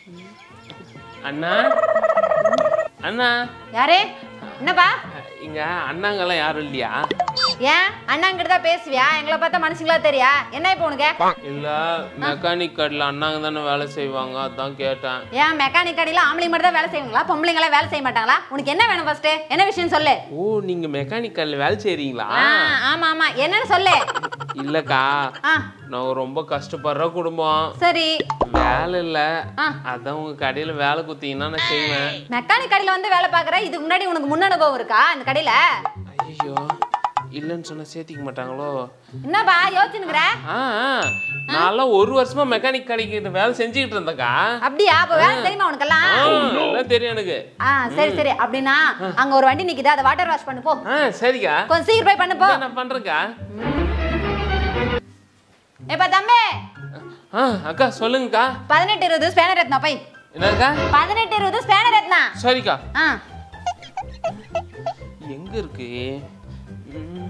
அண்ணா அண்ணா யாரு என்னப்பா இங்க அண்ணாங்கெல்லாம் யாரும் இல்லையா ஏன் அண்ணாங்கிட்ட தான் பேசுவியா எங்களை பார்த்தா மனுஷங்களா தெரியா என்ன இப்போ உனக்கு இல்ல மெக்கானிக் கடையில் அண்ணாங்க தானே வேலை செய்வாங்க அதான் கேட்டேன் ஏன் மெக்கானிக் கடையில் ஆம்பளைங்க மட்டும் தான் வேலை செய்வாங்களா பொம்பளைங்களா வேலை செய்ய மாட்டாங்களா உனக்கு என்ன வேணும் ஃபர்ஸ்ட் என்ன விஷயம் சொல்லு ஓ நீங்க மெக்கானிக் கடையில் வேலை செய்றீங்களா ஆ ஆமா ஆமா என்னன்னு சொல்லு இல்லக்கா ஆ நான் ரொம்ப கஷ்டப்படுற குடும்பம் சரி வேலை இல்ல ஆ. அதான் உங்க கடையில வேலை குத்தீங்கன்னா நான் செய்வேன் மெக்கானிக் கடையில் வந்து வேலை பார்க்குற இதுக்கு முன்னாடி உனக்கு முன் அனுபவம் இருக்கா இந்த கடையில் ஐயோ இல்லைன்னு சொன்னா சேர்த்திக்க மாட்டாங்களோ என்னப்பா யோசிச்சுனுக்குற ஆ ஆ. நான்லாம் ஒரு வருஷமா மெக்கானிக் கடைக்கு வேலை செஞ்சுக்கிட்டு இருந்தேன்க்கா அப்படியா அப்போ வேலை தெரியுமா உனக்கெல்லாம் ஆ, எல்லாம் தெரியும் எனக்கு ஆ சரி சரி அப்படின்னா அங்க ஒரு வண்டி நிக்குது அதை வாட்டர் வாஷ் பண்ணு போ ஆ சரிக்கா கொஞ்சம் சீக்கிரம் போய் பண்ணு போ இந்தா நான் பண்றேன்க்கா ஏப்பா தம்பி ஆ அக்கா சொல்லுங்கக்கா பதினெட்டு இருபது ஸ்பேனர் எத்தனா போய் என்னக்கா பதினெட்டு இருபது ஸ்பேனர் எத்தனா சரிக்கா ஆ எங்க இருக்கு ம்.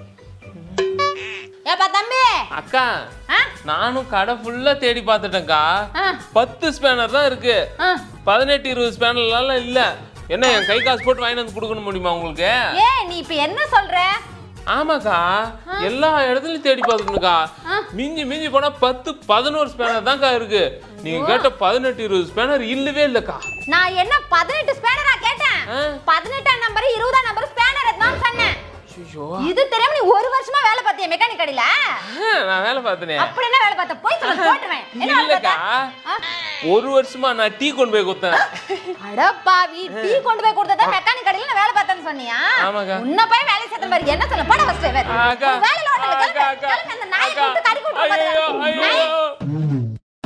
ஏப்பா தம்பி அக்கா ஆ நானும் கடை ஃபுல்லா தேடி பார்த்துட்டேன்க்கா ஆ பத்து ஸ்பேனர் தான் இருக்கு ஆ பதினெட்டு இருபது ஸ்பேனர்லாம் இல்ல என்ன என் கை காசு போட்டு வாங்கிட்டு வந்து கொடுக்கணும் முடியுமா உங்களுக்கு ஏ நீ இப்ப என்ன சொல்ற ஆமாக்கா எல்லா இடத்துலயும் தேடி பார்த்துக்கணுக்கா மிஞ்சி மிஞ்சி போனா பத்து பதினோரு ஸ்பேனர் தான்க்கா இருக்கு நீங்க கேட்ட பதினெட்டு இருபது ஸ்பேனர் இல்லவே இல்லக்கா நான் என்ன பதினெட்டு ஸ்பேனரா கேட்டேன் ஆ. பதினெட்டாம் நம்பர் இருபதாம் நம்பர் ஸ்பேனர் எத்தனான்னு சொன்னேன் ஐயோ இது தெரியாம நீ ஒரு வருஷமா வேலை பார்த்தியா மெக்கானிக் கடையில நான் வேலை பார்த்தனே அப்படி என்ன வேலை பார்த்த போய் சொல்ல போட்டுருவேன் என்ன வேலை இல்லக்கா பார்த்த ஆ? ஒரு வருஷமா நான் டீ கொண்டு போய் கொடுத்தேன் அடப்பாவி டீ கொண்டு போய் கொடுத்ததா மெக்கானிக் கடையில நான் வேலை பார்த்தேன்னு சொன்னியா ஆமாக்கா. உன்ன போய் வேலை சேர்த்த மாதிரி என்ன சொல்ல போட ஃபர்ஸ்ட் வேற அக்கா வேலையில ஓட்டல அக்கா, கிளம்பு அக்கா, கிளம்பு அந்த நாயை அக்கா. கூப்பிட்டு கறி கூப்பிட்டு ஐயோ போதும். நாய். ஐயோ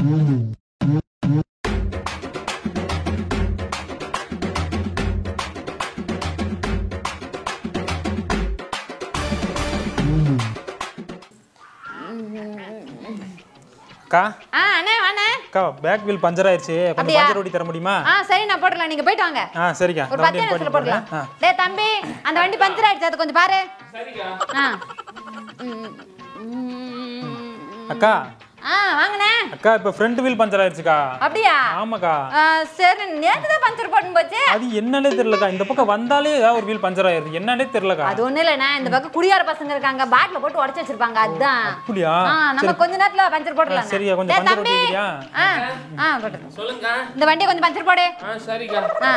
அக்கா ஆ அண்ணே வாண்ணே அக்கா பேக் வீல் பஞ்சர் ஆயிடுச்சு கொஞ்சம் அப்படியா? பஞ்சர் ஓட்டி தர முடியுமா ஆ சரி நான் போட்டுடலாம் நீங்க போயிட்டு வாங்க ஆ சரிக்கா ஒரு இந்த பத்து வண்டியை நிமிஷத்துல நிப்பாட்டி போடலாம் போடுறேன். ஆ டேய் தம்பி அந்த வண்டி பஞ்சர் ஆயிடுச்சு அதை கொஞ்சம் பாரு சரிக்கா ஆ ம், ம், அக்கா ஆ வாங்கண்ணே அக்கா இப்போ ஃப்ரண்ட் வீல் பஞ்சர் ஆயிடுச்சுக்கா அப்படியா ஆமாக்கா ஆ, சரி நேத்து தான் பஞ்சர் போட்டு போச்சு அது என்னன்னே தெரியலக்கா இந்த பக்கம் வந்தாலே ஏதாவது ஒரு வீல் பஞ்சர் ஆயிருது என்னன்னே தெரியலக்கா அது ஒண்ணும் இல்லைண்ணே இந்த பக்கம் குடியார பசங்க இருக்காங்க பாட்டில போட்டு உடச்சு வச்சிருப்பாங்க அதுதான் அப்படியா ஆ, நம்ம கொஞ்ச நேரத்துல பஞ்சர் போட்டுடலாம் சரியா, கொஞ்சம் பஞ்சர் ஓட்டி வைக்கிறியா? ஆ ஆ போட்டு சொல்லுங்க இந்த வண்டியை கொஞ்சம் பஞ்சர் போடு ஆ சரிக்கா ஆ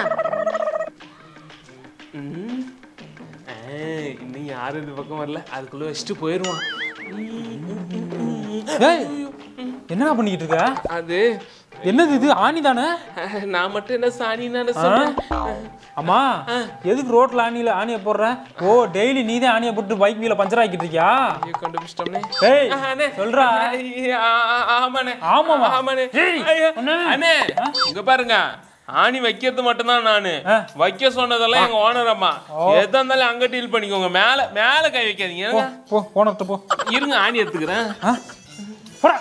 ம். ஆ, இன்னும் யாரும் இந்த பக்கம் வரல அதுக்குள்ள வச்சுட்டு போயிருவான் ஏய் என்னடா பண்ணிக்கிட்டு இருக்க அது என்னது இது ஆணி தானே அஹ், நான் மட்டும் என்ன சாணி நான் சொல்றேன் அம்மா எதுக்கு ரோட்ல ஆணியில ஆணியை போடுற ஓ டெய்லி நீ தான் ஆணியை போட்டு பைக் வீல பஞ்சர் ஆக்கிட்டு இருக்கியா ஐயோ, கண்டுபிடிச்சிட்டோம்னே ஏய் ஆ, அண்ணே. சொல்றா ஐயா, ஆ, ஆமாண்ணே ஆமாவா? ஆமாண்ணே ஏய், ஐயோ, அண்ணே. அண்ணே இங்க பாருங்க ஆணி வைக்கிறது மட்டும்தான் நானு ஆ. வைக்க சொன்னதெல்லாம் எங்க ஓனர் அம்மா எதா இருந்தாலும் அங்க டீல் பண்ணிக்கோங்க மேல மேல கை வைக்காதீங்க போ இருங்க. போ போனத்த போ இருங்க ஆணி எடுத்துக்கிறேன் ஆ? போடா.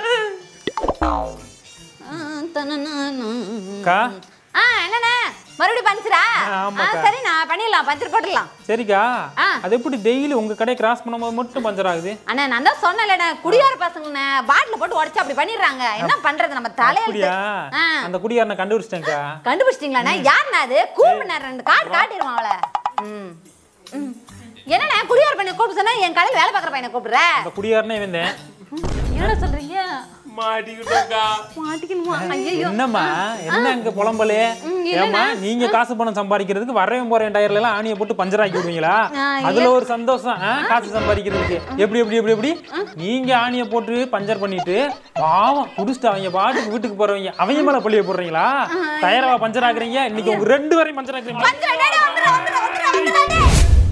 அக்கா ஆ என்னண்ணே மறுபடியும் பஞ்சரா ஆ, ஆ ஆமாக்கா. சரி நான் பண்ணிடலாம் பஞ்சர் போட்டுடலாம் சரிக்கா ஆ. அது எப்படி டெய்லி உங்க கடையை கிராஸ் பண்ணும்போது மட்டும் பஞ்சர் ஆகுது அண்ணா நான் தான் சொன்னேன்லண்ணே குடியார பசங்கண்ணே பாட்டில போட்டு உடச்சு அப்படி பண்ணிடுறாங்க என்ன பண்றது நம்ம தலையில அப்படியா ஆ அந்த குடியாரனை கண்டுபிடிச்சிட்டேன்க்கா கண்டுபிடிச்சிட்டீங்களாண்ணே யாருண்ணா அது கூப்பிடுண்ணே ரெண்டு கார்டு காட்டிடுவான் அவளை ம் ம். என்னண்ணே குடியார பையனை கூப்பிட்டு சொன்னா என் கடையில் வேலை பார்க்குற பையனை கூப்பிடுற அந்த குடியாரனே வந்தேன் என்னடா சொல்றீங்க மாட்டிக்கிட்டோக்கா மாட்டிக்கணுமா ஐயோ என்னம்மா என்ன இங்க புலம்பலே ஏமா நீங்க காசு பணம் சம்பாதிக்கிறதுக்கு வரவன் போறேன் டயர்ல எல்லாம் ஆணியை போட்டு பஞ்சர் ஆக்கி விடுவீங்களா ஆ, அதுல ஒரு சந்தோஷம் ஆ, காசு சம்பாதிக்கிறதுக்கு எப்படி எப்படி எப்படி எப்படி நீங்க ஆணியை போட்டு பஞ்சர் பண்ணிட்டு பாவம் குடிச்சிட்டு அவங்க பாட்டுக்கு வீட்டுக்கு போறவங்க அவங்க மேல பள்ளிய போடுறீங்களா டயரவா பஞ்சர் ஆக்குறீங்க இன்னைக்கு உங்க ரெண்டு வரையும் பஞ்சர் ஆக்குறீங்க பஞ்சர் டேய், டேய், வந்துரு, வந்துரு, வந்துரு, வந்துரு, டேய்.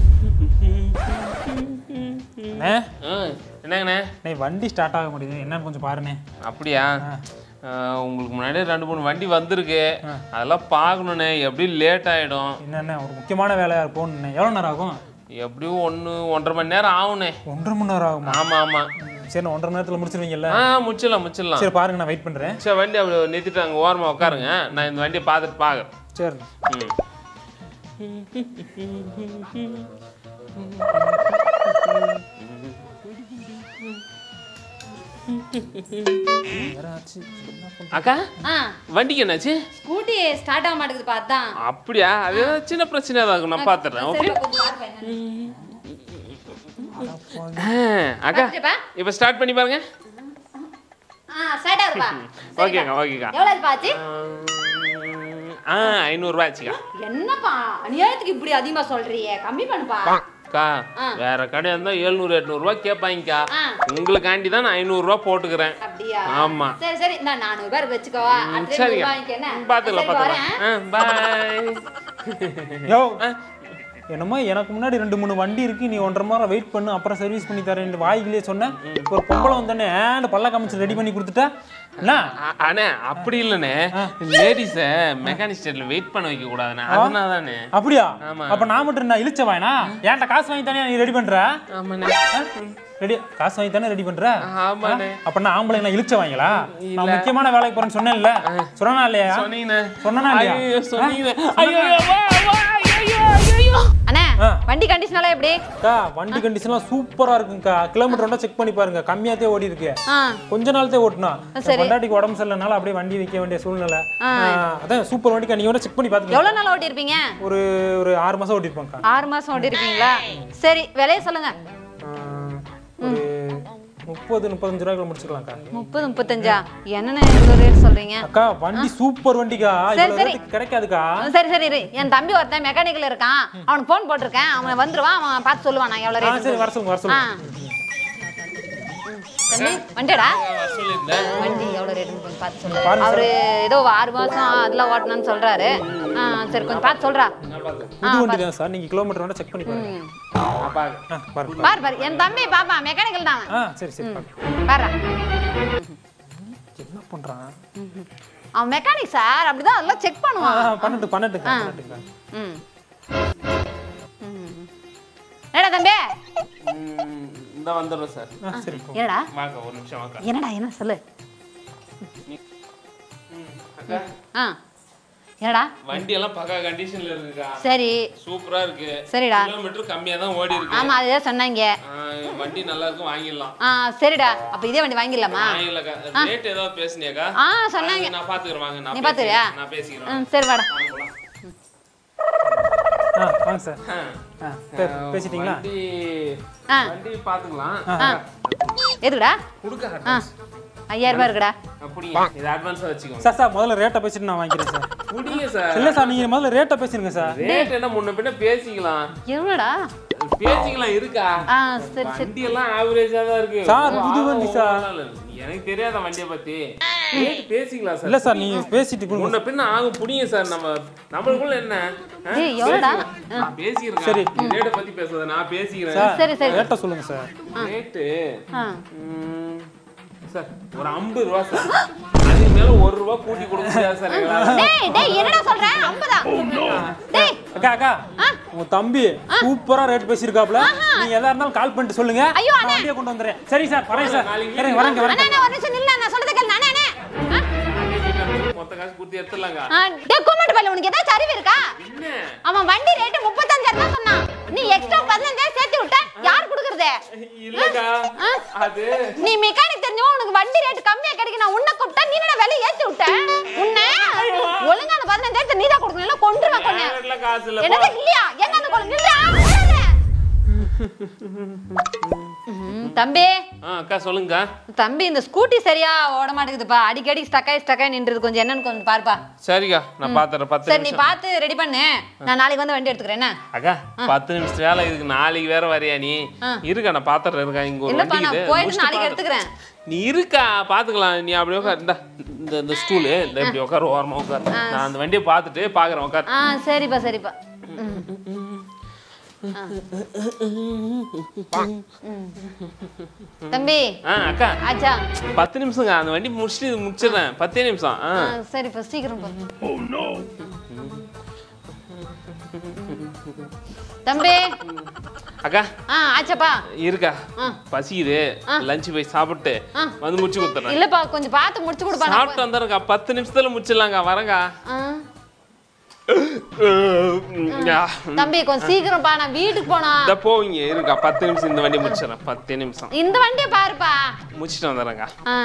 அண்ணே, ஆ, என்னங்கண்ணே அண்ணே, வண்டி ஸ்டார்ட் ஆக முடியுது என்னன்னு கொஞ்சம் பாருண்ணே அப்படியா ஆ, உங்களுக்கு முன்னாடியே ரெண்டு மூணு வண்டி வந்திருக்கு அதெல்லாம் பார்க்கணுண்ணே எப்படி லேட் ஆயிடும் என்னண்ணே ஒரு முக்கியமான வேலையா போகணுண்ணே எவ்வளவு நேரம் ஆகும் எப்படியும் ஒன்று ஒன்றரை மணி நேரம் ஆகுண்ணே ஒன்றரை மணி நேரம் ஆகுமா ஆமா ஆமா சரி நான் ஒன்றரை மணி நேரத்துல முடிச்சிருவீங்கல்ல ஆ முடிச்சிடலாம் முடிச்சிடலாம் சரி பாருங்க நான் வெயிட் பண்றேன் சரி வண்டி அப்படி நிறுத்திட்டு அங்கே ஓரமாக உட்காருங்க நான் இந்த வண்டியை பார்த்துட்டு பார்க்குறேன் சரி ம் அக்கா ஆ வண்டிக்கு என்னாச்சு ஸ்கூட்டி ஸ்டார்ட் ஆக மாட்டேங்குது அதான் அப்படியா அது ஏதாவது சின்ன பிரச்சனையா தான் இருக்கும் நான் பார்த்துடுறேன் ஓகே சரி, கொஞ்சம் பாருப்பா என்னன்னு. அக்கா பார்த்துட்டுப்பா? இப்போ ஸ்டார்ட் பண்ணி பாருங்க ஆ ஸ்டார்ட் ஆகுதுப்பா ஓகேக்கா ஓகேக்கா எவ்வளோ ஆச்சு ஆ ஐநூறுரூவா ஆச்சுக்கா என்னப்பா அநியாயத்துக்கு இப்படி அதிகமா சொல்றியே கம்மி பண்ணுப்பா அக்கா வேற கடையா இருந்தா எழுநூறு எட்நூறுவா கேட்பாங்கக்கா ஆ. உங்களுக்காண்டி தான் நான் ஐநூறுரூவா போட்டுக்கிறேன் அப்படியா ஆமா. சரி சரி இந்த நானூறு ரூபாய் வச்சுக்கோ அடுத்த சரிங்க வாங்கிக்க என்ன பார்த்துக்கலாம் சரி, வரேன். பார்த்துக்கலாம் பாய் யோ என்னமோ எனக்கு முன்னாடி ரெண்டு மூணு வண்டி இருக்கு நீ ஒன்றரை மாதம் வெயிட் பண்ணு அப்புறம் சர்வீஸ் பண்ணி தரேன் வாய்கிலே சொன்னேன் ஒரு பொம்பளை வந்தோடனே ஏன் பல்ல காமிச்சு ரெடி பண்ணி கொடுத்துட்டா என்ன அண்ணே அப்படி இல்லைண்ணே லேடிஸை மெக்கானிக் ஸ்டேட்ல வெயிட் பண்ண வைக்க கூடாதுண்ணே அதனால தானே அப்படியா ஆமா. அப்ப நான் மட்டும் நான் இழிச்ச வாயனா ஏன்ட்ட காசு வாங்கி தானே நீ ரெடி பண்ற ஆமாண்ணே ரெடி காசு வாங்கி தானே ரெடி பண்ற ஆமாண்ணே அப்ப நான் ஆம்பளை நான் இழிச்ச வாங்களா நான் முக்கியமான வேலைக்கு போறேன்னு சொன்னேன்ல சொன்னா இல்லையா சொன்னீங்கண்ணே சொன்னனா இல்லையா ஐயோ சொன்னீங்கண்ணே ஐயோ வா வா ஐயோ ஐயோ அண்ணே ஆ. வண்டி கண்டிஷன் எல்லாம் எப்படி அக்கா வண்டி கண்டிஷன்லாம் சூப்பரா இருக்குங்கக்கா கிலோமீட்டர் ஒன்றா செக் பண்ணி பாருங்க கம்மியாத்தே ஓடி இருக்கு ஆ கொஞ்ச நாள்தே ஓட்டணும் சரி. பொண்டாட்டிக்கு உடம்பு சரியில்லைனால அப்படியே வண்டி வைக்க வேண்டிய சூழ்நிலை ஆ, அதான் சூப்பர் வண்டிக்கா நீங்க வேணா செக் பண்ணி பாத்துக்கோங்க எவ்வளவு நாள் ஓட்டி இருப்பீங்க ஒரு ஒரு ஆறு மாசம் ஓட்டிருப்பாங்கக்கா ஆறு மாசம் ஓட்டி இருப்பீங்களா சரி விலைய சொல்லுங்க ஆ, ஒரு முப்பது முப்பத்தஞ்சு ரூபாய்க்குள்ள முடிச்சுக்கலாம்க்கா முப்பது முப்பத்தஞ்சா என்னண்ணே இவ்வளோ ரேட் சொல்றீங்க அக்கா வண்டி சூப்பர் வண்டிக்கா சரி, இவ்வளவு சரி. ரேட்டுக்கு கிடைக்காதுக்கா சரி சரி இரு என் தம்பி ஒருத்தன் மெக்கானிக்கல் இருக்கான் அவனுக்கு ஃபோன் போட்டிருக்கேன் அவன் வந்துருவான் அவன் பார்த்து சொல்லுவான் நான் எவ்வளோ ஆ ரேட் சரி வர சொல்லுங்க வர ஆ சொல்லுங்க தம்பி வண்டியடா சொல்லியிருந்தேன் வண்டி எவ்வளோ ரேட்டுன்னு கொஞ்சம் பார்த்து சொல்லு பாருங்க அவரு ஏதோ ஆறு மாசம் அதில் ஓட்டணும்னு சொல்றாரு ஆ சரி கொஞ்சம் பார்த்து சொல்றா புது வண்டி தான் சார் நீங்க கிலோமீட்டர் வேணா செக் பண்ணி பாருங்க ம். ஆ பாருங்க பாரு பாரு என் தம்பி பாப்பா மெக்கானிக்கல் தான் அவன். ஆ சரி சரி பாருங்க. பாரு என்ன பண்றான் அவன் மெக்கானிக் சார் அப்படிதான் அதெல்லாம் செக் ஆ, பண்ணுவான் ஆ, பண்ணட்டு பண்ணட்டுக்கா பண்ணட்டுக்கா ம் ம். என்னடா தம்பி இந்த வந்துடுறோம் சார் ஆ சரி போ. என்னடா வாங்க ஒரு நிமிஷம் வாங்க என்னடா என்ன சொல்லு அக்கா ஆ என்னடா வண்டி எல்லாம் பக்கா கண்டிஷன்ல இருக்குக்கா சரி சூப்பரா இருக்கு சரிடா கிலோமீட்டர் கம்மியா தான் ஓடி இருக்கு ஆமா அதுதான் சொன்னாங்க ஆ, வண்டி நல்லா இருக்கும் வாங்கிடலாம் ஆ சரிடா அப்ப இதே வண்டி வாங்கிடலாமா வாங்கிடலக்கா ரேட் ஏதாவது பேசுனியாக்கா ஆ சொன்னாங்க நான் பாத்துக்கிறேன் வாங்க நான் நீ பாத்துக்கிறியா? பேசிக்கிறேன். நான் பேசிக்கிறேன் ம் சரி வாடா வாங்க போலாம். ஆ வாங்க சார் ஆ பே- பேசிட்டீங்களா வண்டி ஆ. வண்டி பாத்துக்கலாம் ஆ எதுக்குடா கொடுக்க ஆ ஐயாயிரம் ரூபாய் இருக்குடா அப்படிங்க இது அட்வான்ஸா வச்சுக்கோங்க சார் சார் முதல்ல ரேட்டை பேசிட்டு நான் வாங்கிக்கிறேன் சார் முடியுங்க சார் இல்ல சார் நீங்க முதல்ல ரேட்டை பேசிருங்க சார் ரேட் என்ன முன்ன பின்ன பேசிக்கலாம் எவ்வளோடா பேசிக்கலாம் இருக்கா ஆ சரி சரி வண்டி எல்லாம் ஆவரேஜா தான் இருக்கு சார், புது வண்டி சார். ஓ, இல்ல, இல்ல. எனக்கு தெரியாத வண்டியை பத்தி ரேட் பேசிக்கலாம் சார் இல்ல சார் நீங்க பேசிட்டு கொடுங்க முன்ன பின்ன ஆகும் புடிங்க சார் நம்ம நம்மளுக்குள்ள என்ன ஆ? ஏய், எவ்வளோடா? பேசிக்கலாம். நான் பேசிக்கிறேன் சரி. நீ ரேட்டை பத்தி பேசுறத நான் பேசிக்கிறேன் சார் சரி, சரி. ரேட்டை சொல்லுங்க சார் ரேட்டு ஆ ம், சார் ஒரு ஐம்பது ரூபா சார் அதுக்கு மேல ஒரு ரூபா கூட்டி கொடுக்க முடியாது சார் எங்களால டேய் டேய் என்னடா சொல்ற 50 டேய் அக்கா அக்கா உங்க தம்பி சூப்பரா ரேட் பேசியிருக்காப்ல நீங்க எதா இருந்தாலும் கால் பண்ணிட்டு சொல்லுங்க ஐயோ, நான் வண்டியை கொண்டு வந்துடுறேன் சரி சார் வரேன் சார் நாளைக்கு வரேன் வரேங்க அண்ணா வரேங்க அண்ணா ஒரு நிமிஷம் நில்ல நான் சொல்றத கேளு நானே அண்ணே ஆ? மொத்த காசு கொடுத்து எடுத்துடலாங்க ஆ, டேய் கும்பிட்டு பல்ல உனக்கு ஏதாவது அறிவு இருக்கா என்ன அவன் வண்டி ரேட் முப்பத்தஞ்சாயிரம் தான் சொன்னான் நீ எக்ஸ்ட்ரா பதினஞ்சாயிரம் சேர்த்து விட்ட யார் கொடுக்கறது இல்லக்கா ஆ? அது நீ மெக்கானிக் தெரிஞ்சவன் உனக்கு வண்டி ரேட் கம்மியா கிடைக்கும் நான் உன்னை கூப்பிட்டா நீ என்ன விலை ஏத்தி விட்ட உன்னை ஒழுங்கா அந்த பதினஞ்சாயிரத்தை நீ தான் கொடுக்கணும் இல்ல கொண்டுருவேன் கொண்டு நேரத்துல காசு இல்ல என்னது இல்லையா எங்க அந்த கொண்டு நில்றா தம்பி ஆ அக்கா சொல்லுங்கக்கா தம்பி இந்த ஸ்கூட்டி சரியா ஓட மாட்டேங்குதுப்பா அடிக்கடி ஸ்டக்காய் ஸ்டக்காய் நின்றது கொஞ்சம் என்னன்னு கொஞ்சம் பாருப்பா சரிக்கா நான் பாத்துறேன் பத்து சரி நீ நிமிஷம் பார்த்து ரெடி பண்ணு நான் நாளைக்கு வந்து வண்டி எடுத்துக்கிறேன் என்ன அக்கா பத்து நிமிஷம் வேலை இருக்கு நாளைக்கு வேற வரியா நீ இருக்கா நான் பாத்துறேன் இருக்கா இங்க ஒரு இல்லப்பா வண்டி நான் இது போயிட்டு முடிச்சுட்டு நாளைக்கு பாத்து- எடுத்துக்கிறேன் நீ இருக்கா பாத்துக்கலாம் நீ அப்படியே உட்கார் இந்த இந்த இந்த ஸ்டூலு இந்த இப்படி உட்காரு ஓரமா உட்கார் நான் அந்த வண்டியை பார்த்துட்டு பாக்குறேன் உட்கார் ஆ சரிப்பா சரிப்பா ம். ஆ. ம். தம்பி ஆ அக்கா ஆச்சா பத்து நிமிஷங்க அந்த வண்டி முடிச்சுட்டு இது முடிச்சிடுறேன் பத்தே நிமிஷம் ஆ ஆ, சரிப்பா சீக்கிரம் போ தம்பி அக்கா ஆ ஆச்சாப்பா இருக்கா ஆ. பசிக்குது லஞ்ச் போய் சாப்பிட்டு ஆ. வந்து முடிச்சு கொடுத்துறேன் இல்லப்பா கொஞ்சம் பார்த்து முடிச்சு கொடுப்பா நான் சாப்பிட்டு வந்துருக்கா பத்து நிமிஷத்துல முடிச்சிடலாங்க வரேங்க ஆ. தம்பி கொஞ்சம் சீக்கிரம்ப்பா நான் வீட்டுக்கு போனோம் இந்த போவீங்க இருக்கா பத்து நிமிஷம் இந்த வண்டி முடிச்சிடறேன் பத்து நிமிஷம் இந்த வண்டியை பாருப்பா முடிச்சிட்டு வந்துடுறேங்க ஆ.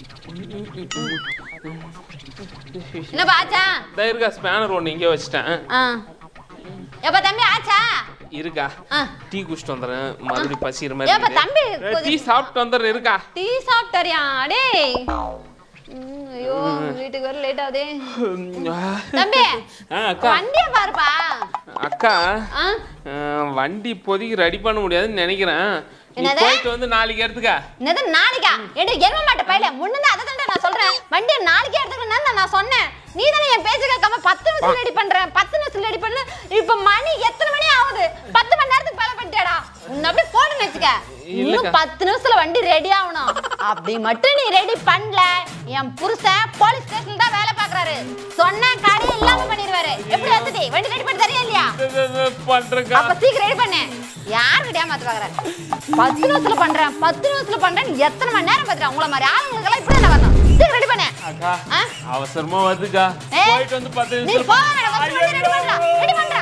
என்னப்பா ஆச்சா இந்த இருக்கா ஸ்பேனர் ஒன்று இங்கே வச்சுட்டேன் ஆ எப்பா தம்பி ஆச்சா இருக்கா ஆ டீ குடிச்சிட்டு வந்துடுறேன் மறுபடியும் பசிக்கிற ஏப்பா, மாதிரி தம்பி, இருக்குது. டீ சாப்பிட்டு வந்துடுறேன் இருக்கா டீ சாப்பிட்டாரியா டேய் ம், ஐயோ வீட்டுக்கு வர லேட் ஆகுதே தம்பி ஆ அக்கா வண்டியை பாருப்பா அக்கா ஆ ஆ, வண்டி இப்போதைக்கு ரெடி பண்ண முடியாதுன்னு நினைக்கிறேன் நீ என்னது? போயிட்டு வந்து நாளைக்கு எடுத்துக்க என்னது நாளைக்கா எடு எரும மாட்ட பையில முன்னே அதை தான் நான் சொல்றேன் வண்டியை நாளைக்கே எடுத்துக்கணும்னு நான் சொன்னேன் நீ தானே என் பேச்சு கேட்காம பத்து நிமிஷம் ரெடி பண்றேன் பத்து நிமிஷம் ரெடி பண்ணு இப்ப மணி எத்தனை மணி ஆகுது பத்து மணி நேரத்துக்கு மேல பண்ணிட்டேடா உன்னை அப்படியே போட்டுன்னு வச்சுக்க இன்னும் இல்லக்கா. பத்து நிமிஷத்துல வண்டி ரெடி ஆகணும் அப்படி மட்டும் நீ ரெடி பண்ணல என் புருஷன் போலீஸ் ஸ்டேஷன்ல தான் வேலை பாக்குறாரு சொன்ன காரியம் இல்லாம பண்ணிடுவாரு எப்படி வந்துட்டு வண்டி ரெடி பண்ணி தரியா இல்லையா பண்றேக்கா அப்ப சீக்கிரம் ரெடி பண்ணு யாருக்கு ஏமாத்து பாக்குற பத்து நிமிஷத்துல பண்றேன் பத்து நிமிஷத்துல பண்றேன் எத்தனை மணி நேரம் பாத்துறேன் உங்களை மாதிரி ஆளுங்களுக்கு எல்லாம் இப்படி நான் வரணும் சீக்கிரம் ரெடி பண்ணு அக்கா ஆ? அவசரமா வந்துக்கா ஏய், போயிட்டு வந்து பத்து நீ நிமிஷம் போ ரெடி பண்றா ரெடி பண்றா